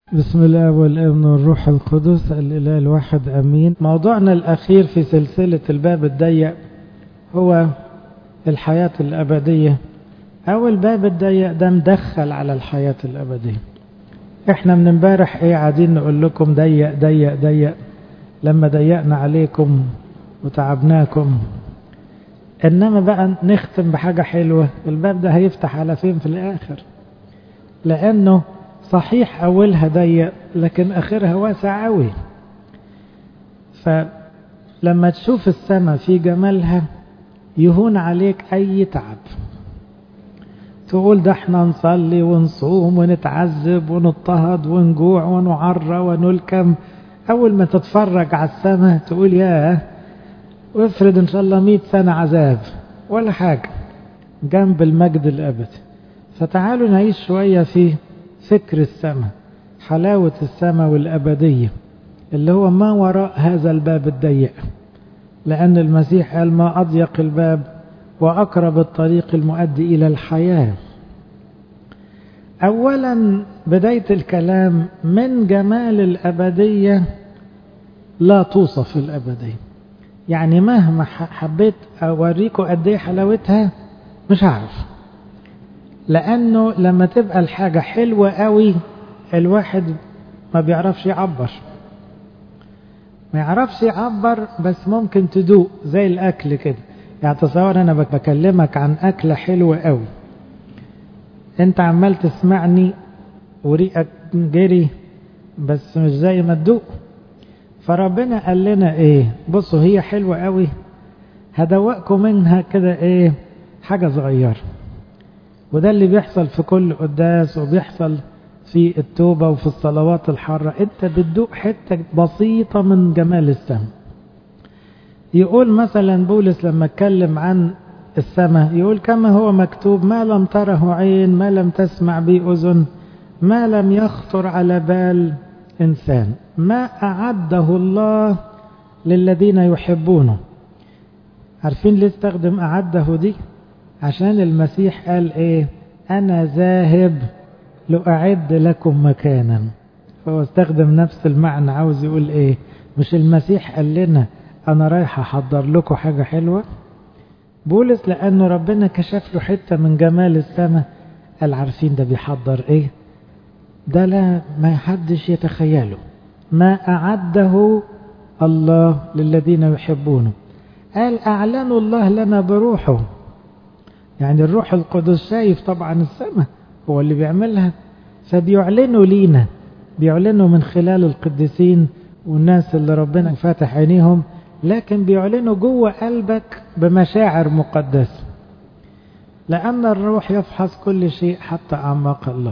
بسم الله والابن والروح القدس الإله الواحد أمين موضوعنا الأخير في سلسلة الباب الضيق هو الحياة الأبدية أو الباب الضيق ده مدخل على الحياة الأبدية احنا من امبارح ايه قاعدين نقول لكم ضيق ضيق ضيق لما ضيقنا عليكم وتعبناكم انما بقى نختم بحاجة حلوة الباب ده هيفتح على فين في الاخر لانه صحيح اولها ضيق لكن اخرها واسع قوي فلما تشوف السماء في جمالها يهون عليك اي تعب تقول ده احنا نصلي ونصوم ونتعذب ونضطهد ونجوع ونعرى ونلكم اول ما تتفرج على السماء تقول ياه وافرض ان شاء الله مئة سنة عذاب ولا حاجة جنب المجد الابدي فتعالوا نعيش شوية في فكر السماء حلاوة السماء والأبدية اللي هو ما وراء هذا الباب الضيق لأن المسيح قال ما أضيق الباب وأقرب الطريق المؤدي إلى الحياة أولا بداية الكلام من جمال الأبدية لا توصف الأبدية يعني مهما حبيت أوريكم قد إيه حلاوتها مش هعرف لأنه لما تبقى الحاجة حلوة قوي الواحد ما بيعرفش يعبر ما يعرفش يعبر بس ممكن تدوق زي الأكل كده يعني تصور أنا بكلمك عن أكلة حلوة قوي أنت عمال تسمعني وريقك جري بس مش زي ما تدوق فربنا قال لنا ايه بصوا هي حلوة قوي هدوقكم منها كده ايه حاجة صغيرة وده اللي بيحصل في كل قداس وبيحصل في التوبة وفي الصلوات الحارة انت بتدوق حتة بسيطة من جمال السماء يقول مثلا بولس لما اتكلم عن السماء يقول كما هو مكتوب ما لم تره عين ما لم تسمع به أذن ما لم يخطر على بال إنسان ما أعده الله للذين يحبونه عارفين ليه استخدم أعده دي عشان المسيح قال ايه انا ذاهب لأعد لكم مكانا فهو استخدم نفس المعنى عاوز يقول ايه مش المسيح قال لنا انا رايح احضر لكم حاجة حلوة بولس لانه ربنا كشف له حتة من جمال السماء قال عارفين ده بيحضر ايه ده لا ما حدش يتخيله ما أعده الله للذين يحبونه قال أعلنوا الله لنا بروحه يعني الروح القدس شايف طبعا السماء هو اللي بيعملها فبيعلنوا لينا بيعلنوا من خلال القديسين والناس اللي ربنا فاتح عينيهم لكن بيعلنوا جوه قلبك بمشاعر مقدسة لأن الروح يفحص كل شيء حتى أعماق الله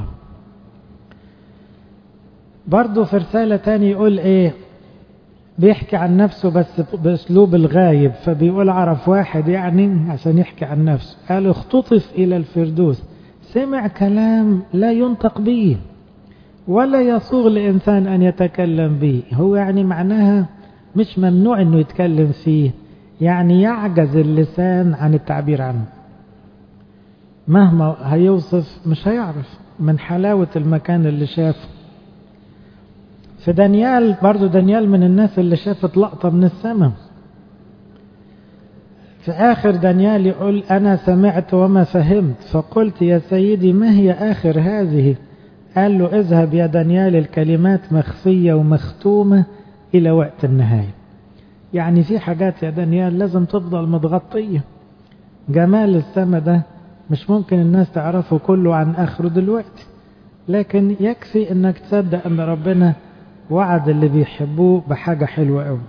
برضه في رسالة تاني يقول ايه بيحكي عن نفسه بس باسلوب الغايب فبيقول عرف واحد يعني عشان يحكي عن نفسه قال اختطف الى الفردوس سمع كلام لا ينطق به ولا يصوغ لانسان ان يتكلم به هو يعني معناها مش ممنوع انه يتكلم فيه يعني يعجز اللسان عن التعبير عنه مهما هيوصف مش هيعرف من حلاوة المكان اللي شافه في دانيال برضو دانيال من الناس اللي شافت لقطة من السماء في آخر دانيال يقول أنا سمعت وما فهمت فقلت يا سيدي ما هي آخر هذه قال له اذهب يا دانيال الكلمات مخفية ومختومة إلى وقت النهاية يعني في حاجات يا دانيال لازم تفضل متغطية جمال السماء ده مش ممكن الناس تعرفه كله عن آخره دلوقتي لكن يكفي انك تصدق ان ربنا وعد اللي بيحبوه بحاجة حلوة قوي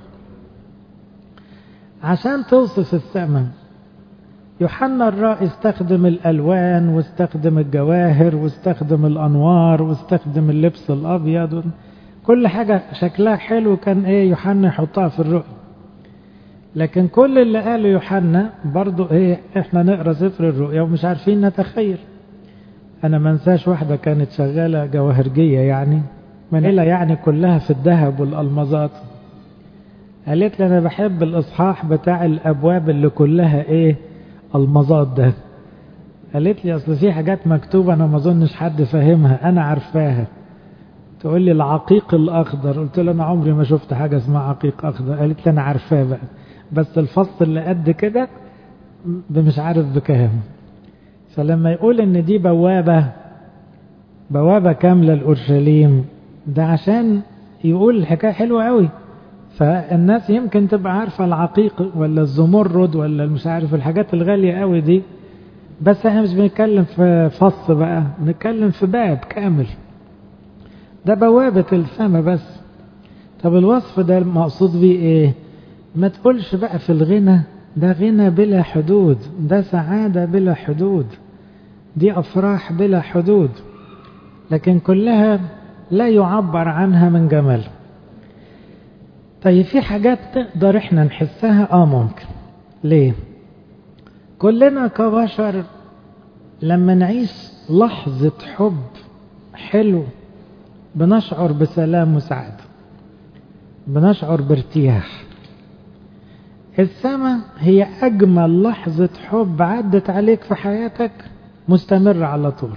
عشان توصف السماء يوحنا الرائي استخدم الألوان واستخدم الجواهر واستخدم الأنوار واستخدم اللبس الأبيض كل حاجة شكلها حلو كان إيه يوحنا يحطها في الرؤية لكن كل اللي قاله يوحنا برضو إيه إحنا نقرأ سفر الرؤيا ومش عارفين نتخيل أنا ما انساش واحدة كانت شغالة جواهرجية يعني من إلا يعني كلها في الذهب والألمظات قالت لي أنا بحب الإصحاح بتاع الأبواب اللي كلها إيه المظات ده قالت لي أصل في حاجات مكتوبة أنا ما أظنش حد فاهمها أنا عارفاها تقول لي العقيق الأخضر قلت له أنا عمري ما شفت حاجة اسمها عقيق أخضر قالت لي أنا عارفاه بقى بس الفصل اللي قد كده مش عارف بكام فلما يقول ان دي بوابة بوابة كاملة لأورشليم ده عشان يقول الحكاية حلوة قوي فالناس يمكن تبقى عارفة العقيق ولا الزمرد ولا مش عارف الحاجات الغالية قوي دي بس احنا مش بنتكلم في فص بقى بنتكلم في باب كامل ده بوابة السما بس طب الوصف ده المقصود بيه ايه ما تقولش بقى في الغنى ده غنى بلا حدود ده سعادة بلا حدود دي أفراح بلا حدود لكن كلها لا يعبر عنها من جمال طيب في حاجات نقدر احنا نحسها اه ممكن ليه كلنا كبشر لما نعيش لحظة حب حلو بنشعر بسلام وسعادة بنشعر بارتياح السماء هي أجمل لحظة حب عدت عليك في حياتك مستمرة على طول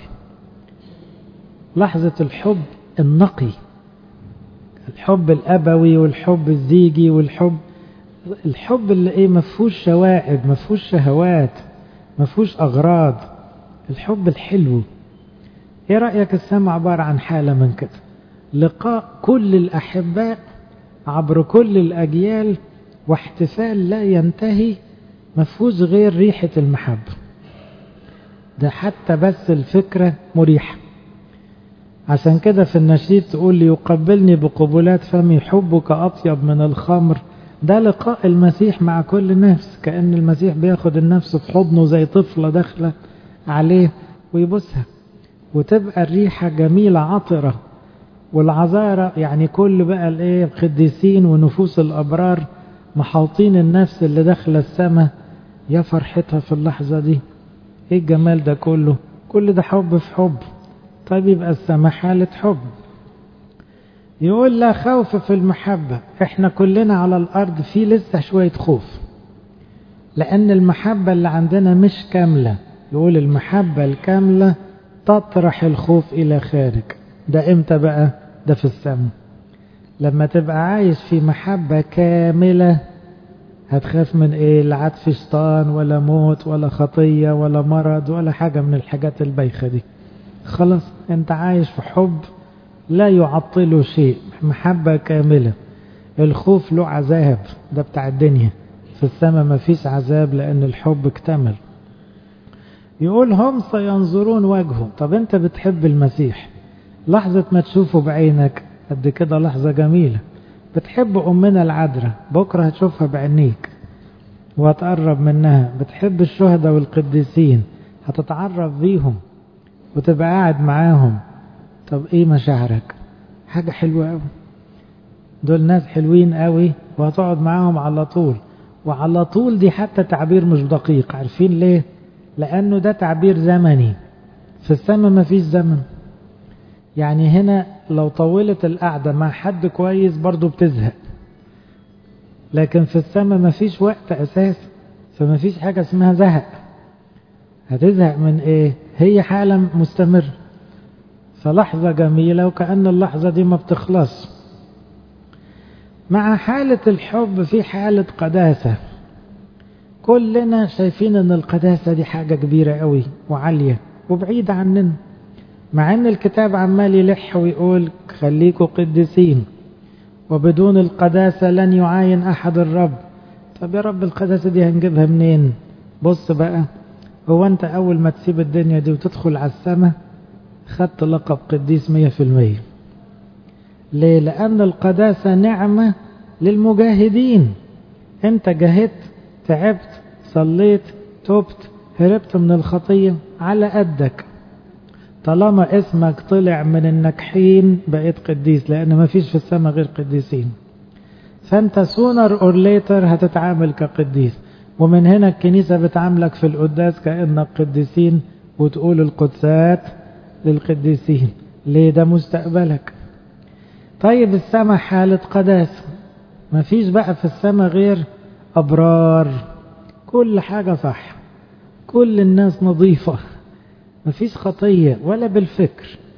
لحظة الحب النقي الحب الأبوي والحب الزيجي والحب الحب اللي ايه مفهوش شوائب مفهوش شهوات مفهوش أغراض الحب الحلو ايه رأيك السماء عبارة عن حالة من كده لقاء كل الأحباء عبر كل الأجيال واحتفال لا ينتهي مفهوش غير ريحة المحبة ده حتى بس الفكرة مريحة عشان كده في النشيد تقول لي يقبلني بقبلات فمي حبك أطيب من الخمر ده لقاء المسيح مع كل نفس كأن المسيح بياخد النفس في حضنه زي طفلة داخلة عليه ويبوسها وتبقى الريحة جميلة عطرة والعذارة يعني كل بقى الايه القديسين ونفوس الأبرار محاوطين النفس اللي داخله السماء يا فرحتها في اللحظة دي ايه الجمال ده كله كل ده حب في حب طيب يبقى السماء حالة حب يقول لا خوف في المحبة احنا كلنا على الارض في لسه شوية خوف لان المحبة اللي عندنا مش كاملة يقول المحبة الكاملة تطرح الخوف الى خارج ده امتى بقى ده في السماء لما تبقى عايش في محبة كاملة هتخاف من ايه لا عاد في شيطان ولا موت ولا خطية ولا مرض ولا حاجة من الحاجات البايخة دي خلاص انت عايش في حب لا يعطله شيء محبة كاملة الخوف له عذاب ده بتاع الدنيا في السماء ما فيش عذاب لأن الحب اكتمل يقول هم سينظرون وجهه طب انت بتحب المسيح لحظة ما تشوفه بعينك قد كده لحظة جميلة بتحب أمنا العذراء بكرة هتشوفها بعينيك وهتقرب منها بتحب الشهداء والقديسين هتتعرف بيهم وتبقى قاعد معاهم طب ايه مشاعرك حاجة حلوة قوي دول ناس حلوين قوي وهتقعد معاهم على طول وعلى طول دي حتى تعبير مش دقيق عارفين ليه لانه ده تعبير زمني في السماء ما فيش زمن يعني هنا لو طولت القعدة مع حد كويس برضو بتزهق لكن في السماء ما فيش وقت اساس فما فيش حاجة اسمها زهق هتزهق من ايه هي حالة مستمر فلحظة جميلة وكأن اللحظة دي ما بتخلص مع حالة الحب في حالة قداسة كلنا شايفين ان القداسة دي حاجة كبيرة قوي وعالية وبعيدة عننا مع ان الكتاب عمال يلح ويقول خليكوا قديسين وبدون القداسة لن يعاين احد الرب طب يا رب القداسة دي هنجيبها منين بص بقى هو انت اول ما تسيب الدنيا دي وتدخل على السماء خدت لقب قديس مية في المية ليه لان القداسة نعمة للمجاهدين انت جاهدت تعبت صليت تبت هربت من الخطية على قدك طالما اسمك طلع من النكحين بقيت قديس لان ما فيش في السماء غير قديسين فانت سونر اور ليتر هتتعامل كقديس ومن هنا الكنيسة بتعاملك في القداس كأنك قديسين وتقول القدسات للقديسين ليه ده مستقبلك طيب السماء حالة قداسة ما فيش بقى في السماء غير أبرار كل حاجة صح كل الناس نظيفة ما فيش خطية ولا بالفكر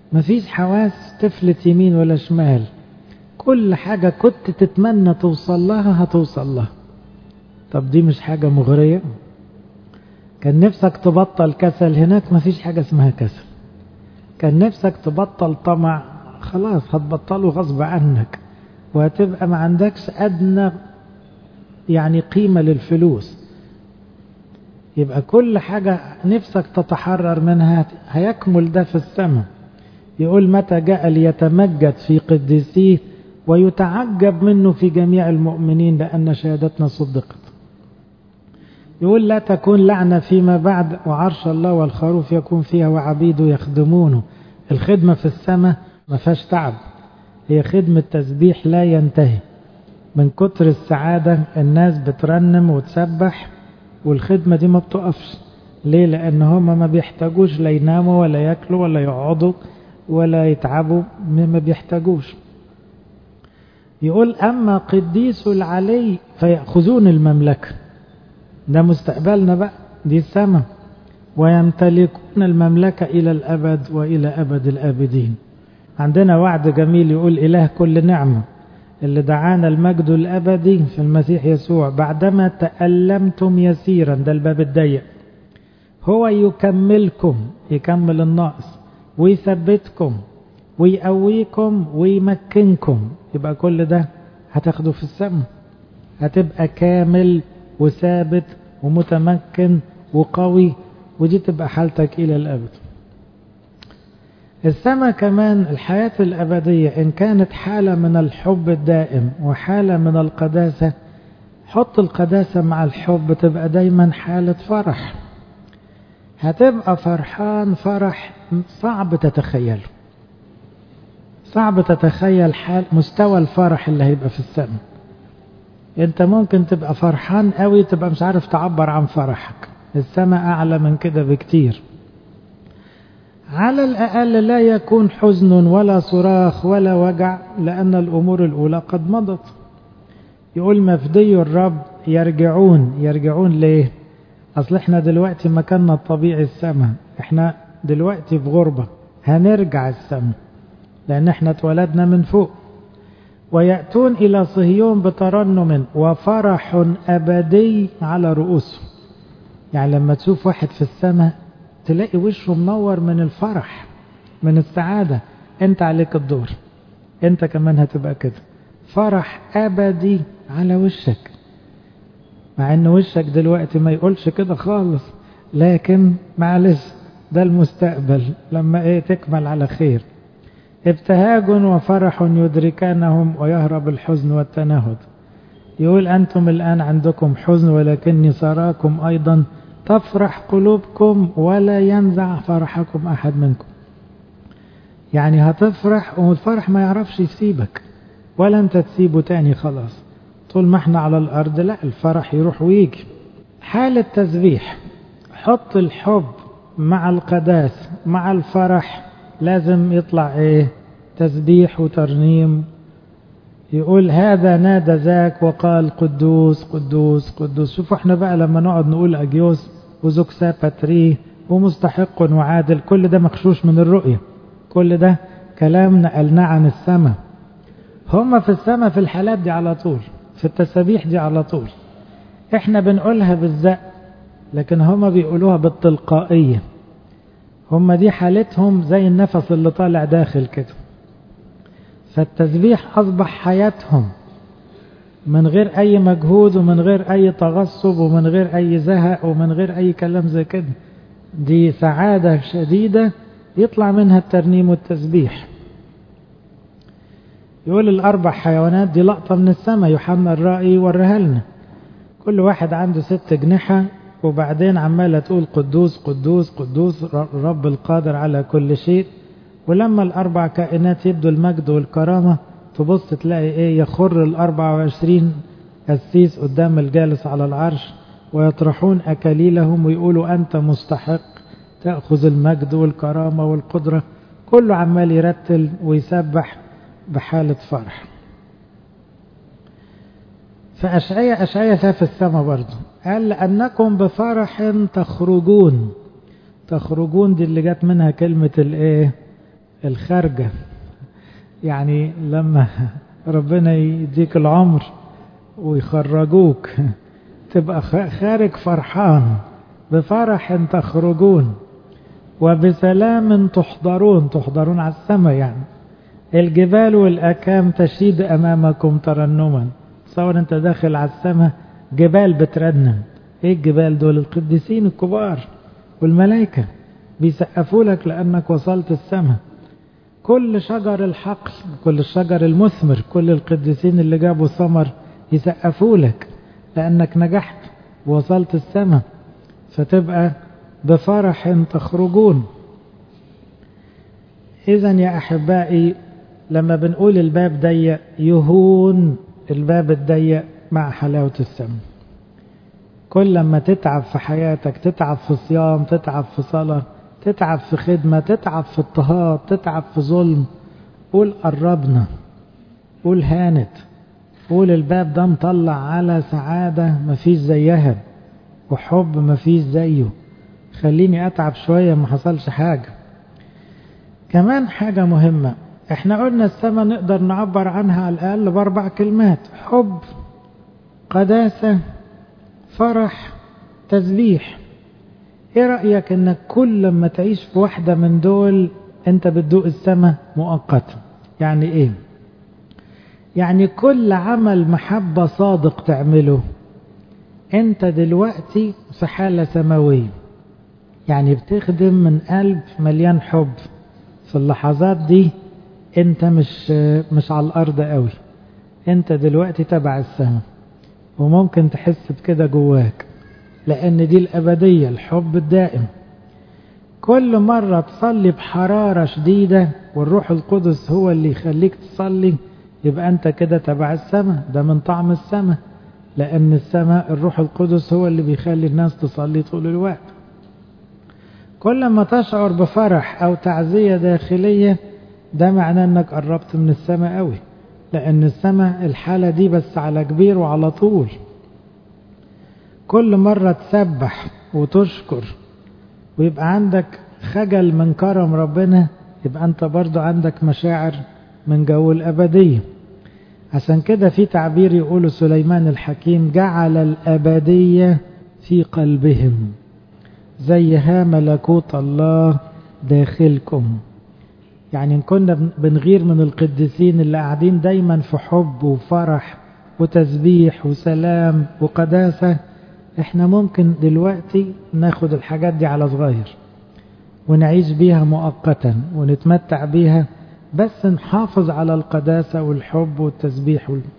مفيش حواس تفلت يمين ولا شمال كل حاجة كنت تتمنى توصل لها هتوصل لها طب دي مش حاجة مغرية كان نفسك تبطل كسل هناك مفيش حاجة اسمها كسل كان نفسك تبطل طمع خلاص هتبطله غصب عنك وهتبقى ما عندكش أدنى يعني قيمة للفلوس يبقى كل حاجة نفسك تتحرر منها هيكمل ده في السماء يقول متى جاء ليتمجد في قديسيه ويتعجب منه في جميع المؤمنين لأن شهادتنا صدقت يقول لا تكون لعنة فيما بعد وعرش الله والخروف يكون فيها وعبيده يخدمونه الخدمة في السماء ما فيهاش تعب هي خدمة تسبيح لا ينتهي من كتر السعادة الناس بترنم وتسبح والخدمة دي ما بتقفش ليه لأن هما ما بيحتاجوش لا يناموا ولا ياكلوا ولا يقعدوا ولا يتعبوا ما بيحتاجوش يقول أما قديس العلي فيأخذون المملكة ده مستقبلنا بقى دي السماء ويمتلكون المملكة إلى الأبد وإلى أبد الآبدين عندنا وعد جميل يقول إله كل نعمة اللي دعانا المجد الأبدي في المسيح يسوع بعدما تألمتم يسيرا ده الباب الضيق هو يكملكم يكمل الناقص ويثبتكم ويقويكم ويمكنكم يبقى كل ده هتاخده في السماء هتبقى كامل وثابت ومتمكن وقوي ودي تبقى حالتك إلى الأبد السماء كمان الحياة الأبدية إن كانت حالة من الحب الدائم وحالة من القداسة حط القداسة مع الحب تبقى دايما حالة فرح هتبقى فرحان فرح صعب تتخيله صعب تتخيل حال مستوى الفرح اللي هيبقى في السماء انت ممكن تبقى فرحان قوي تبقى مش عارف تعبر عن فرحك السماء اعلى من كده بكتير على الأقل لا يكون حزن ولا صراخ ولا وجع لأن الأمور الأولى قد مضت يقول مفدي الرب يرجعون يرجعون ليه أصل احنا دلوقتي مكاننا الطبيعي السماء احنا دلوقتي في غربة هنرجع السماء لأن احنا اتولدنا من فوق ويأتون إلى صهيون بترنم وفرح أبدي على رؤوسهم يعني لما تشوف واحد في السماء تلاقي وشه منور من الفرح من السعادة انت عليك الدور انت كمان هتبقى كده فرح ابدي على وشك مع ان وشك دلوقتي ما يقولش كده خالص لكن معلش ده المستقبل لما ايه تكمل على خير ابتهاج وفرح يدركانهم ويهرب الحزن والتنهد يقول أنتم الآن عندكم حزن ولكني سراكم أيضا تفرح قلوبكم ولا ينزع فرحكم أحد منكم يعني هتفرح والفرح ما يعرفش يسيبك ولا انت تسيبه تاني خلاص طول ما احنا على الأرض لا الفرح يروح ويجي حالة تسبيح حط الحب مع القداس مع الفرح لازم يطلع ايه تسبيح وترنيم يقول هذا نادى ذاك وقال قدوس قدوس قدوس شوفوا احنا بقى لما نقعد نقول اجيوس وزوكسا باتري ومستحق وعادل كل ده مخشوش من الرؤية كل ده كلام نقلناه عن السماء هم في السماء في الحالات دي على طول في التسابيح دي على طول احنا بنقولها بالزق لكن هم بيقولوها بالتلقائية هم دي حالتهم زي النفس اللي طالع داخل كده فالتسبيح أصبح حياتهم من غير أي مجهود ومن غير أي تغصب ومن غير أي زهق ومن غير أي كلام زي كده دي سعادة شديدة يطلع منها الترنيم والتسبيح يقول الأربع حيوانات دي لقطة من السماء يوحنا الرائي وريها لنا كل واحد عنده ست جنحة وبعدين عمالة تقول قدوس قدوس قدوس رب القادر على كل شيء ولما الأربع كائنات يبدو المجد والكرامة تبص تلاقي إيه يخر الأربع وعشرين قسيس قدام الجالس على العرش ويطرحون أكاليلهم ويقولوا أنت مستحق تأخذ المجد والكرامة والقدرة كله عمال يرتل ويسبح بحالة فرح فأشعية أشعية شاف السماء برضه قال لأنكم بفرح تخرجون تخرجون دي اللي جت منها كلمة الايه الخارجة يعني لما ربنا يديك العمر ويخرجوك تبقى خارج فرحان بفرح تخرجون وبسلام تحضرون تحضرون على السماء يعني الجبال والأكام تشيد أمامكم ترنما تصور أنت داخل على السماء جبال بترنم إيه الجبال دول القديسين الكبار والملائكة بيسقفوا لك لأنك وصلت السماء كل شجر الحقل كل الشجر المثمر كل القديسين اللي جابوا ثمر يسقفوا لك لأنك نجحت ووصلت السماء فتبقى بفرح تخرجون إذا يا أحبائي لما بنقول الباب ضيق يهون الباب الضيق مع حلاوة السماء كل لما تتعب في حياتك تتعب في صيام تتعب في صلاة تتعب في خدمة تتعب في اضطهاد تتعب في ظلم قول قربنا قول هانت قول الباب ده مطلع على سعادة مفيش زيها وحب مفيش زيه خليني اتعب شوية ما حصلش حاجة كمان حاجة مهمة احنا قلنا السماء نقدر نعبر عنها على الاقل باربع كلمات حب قداسة فرح تسبيح ايه رأيك انك كل لما تعيش في واحدة من دول انت بتدوق السماء مؤقتا يعني ايه يعني كل عمل محبة صادق تعمله انت دلوقتي في حالة سماوية يعني بتخدم من قلب مليان حب في اللحظات دي انت مش مش على الارض قوي انت دلوقتي تبع السماء وممكن تحس بكده جواك لان دي الابدية الحب الدائم كل مرة تصلي بحرارة شديدة والروح القدس هو اللي يخليك تصلي يبقى انت كده تبع السماء ده من طعم السماء لان السماء الروح القدس هو اللي بيخلي الناس تصلي طول الوقت كل ما تشعر بفرح او تعزية داخلية ده معناه انك قربت من السماء قوي لان السماء الحالة دي بس على كبير وعلى طول كل مرة تسبح وتشكر ويبقى عندك خجل من كرم ربنا يبقى انت برضو عندك مشاعر من جو الأبدية عشان كده في تعبير يقوله سليمان الحكيم جعل الأبدية في قلبهم زيها ملكوت الله داخلكم يعني إن كنا بنغير من القديسين اللي قاعدين دايما في حب وفرح وتسبيح وسلام وقداسة احنا ممكن دلوقتي ناخد الحاجات دي على صغير ونعيش بيها مؤقتا ونتمتع بيها بس نحافظ على القداسة والحب والتسبيح وال...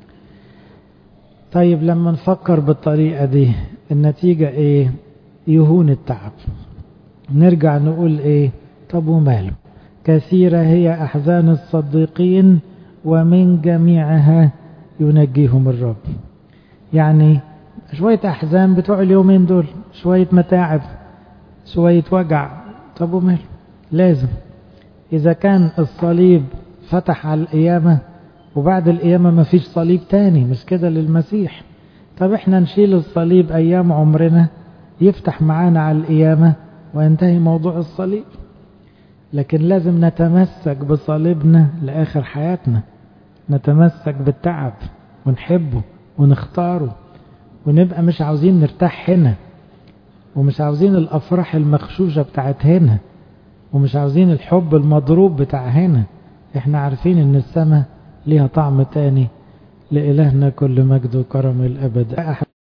طيب لما نفكر بالطريقة دي النتيجة ايه يهون التعب نرجع نقول ايه طب وماله كثيرة هي أحزان الصديقين ومن جميعها ينجيهم الرب يعني شوية أحزان بتوع اليومين دول شوية متاعب شوية وجع طب وماله لازم إذا كان الصليب فتح على القيامة وبعد القيامة ما فيش صليب تاني مش كده للمسيح طب احنا نشيل الصليب أيام عمرنا يفتح معانا على القيامة وينتهي موضوع الصليب لكن لازم نتمسك بصليبنا لآخر حياتنا نتمسك بالتعب ونحبه ونختاره ونبقى مش عاوزين نرتاح هنا ومش عاوزين الأفراح المخشوشة بتاعت هنا ومش عاوزين الحب المضروب بتاع هنا احنا عارفين ان السماء ليها طعم تاني لإلهنا كل مجد وكرم الأبد